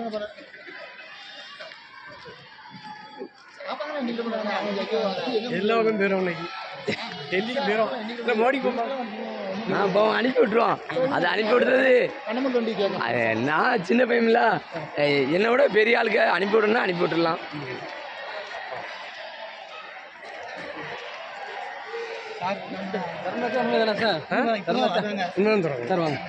எல்லாருக்கும் பேரும் இன்னைக்கு டெல்லிக்கு பேரும் இல்லை மோடி போமா நான் போவோம் அனுப்பி விட்டுருவோம் அது அனுப்பி விடுறது அது நான் சின்ன பையன்ல என்னை விட பெரிய ஆளுக்கு அனுப்பி விடணும்னா அனுப்பி விட்டுடலாம் இன்னும் தரோம் சார் வாங்க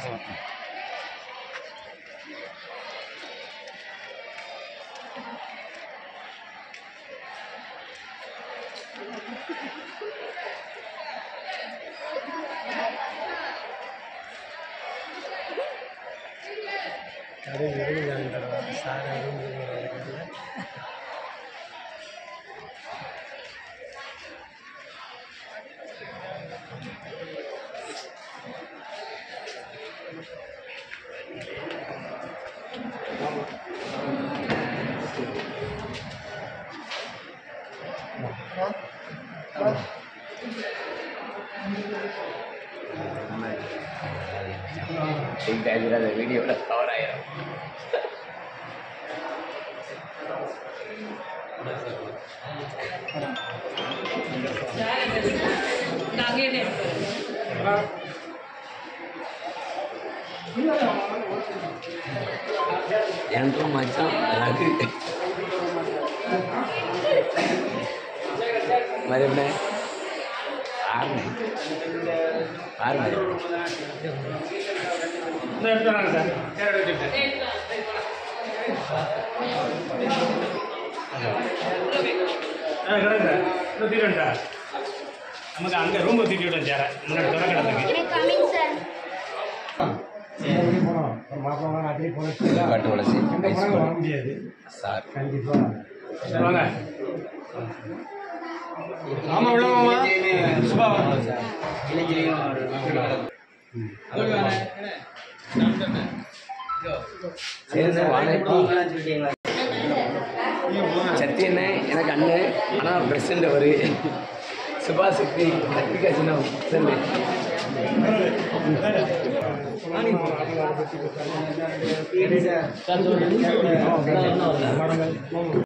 வீடியோவில் கவர் ஆயிரும் எனக்கும் மச்சான் ரகு மதிப்பே ஆறு ஆறு மதிப்பு நமக்கு அங்கே ரூம் தூக்கி விட்டோம் சேர முன்னாடி திறக்கிறதுக்கு கமிங் சார் பாட்டு உடச்சி முடியாது சார் வாங்க ஆமா உள்ள மாமா சுபா சரி வாழைப்பூ சத்தி என்ன எனக்கு அண்ணன் ஆனால் பிரசிடண்ட் அவரு சுபாஷ் சக்தி கத்திரிக்கா சின்னம் சொல்லு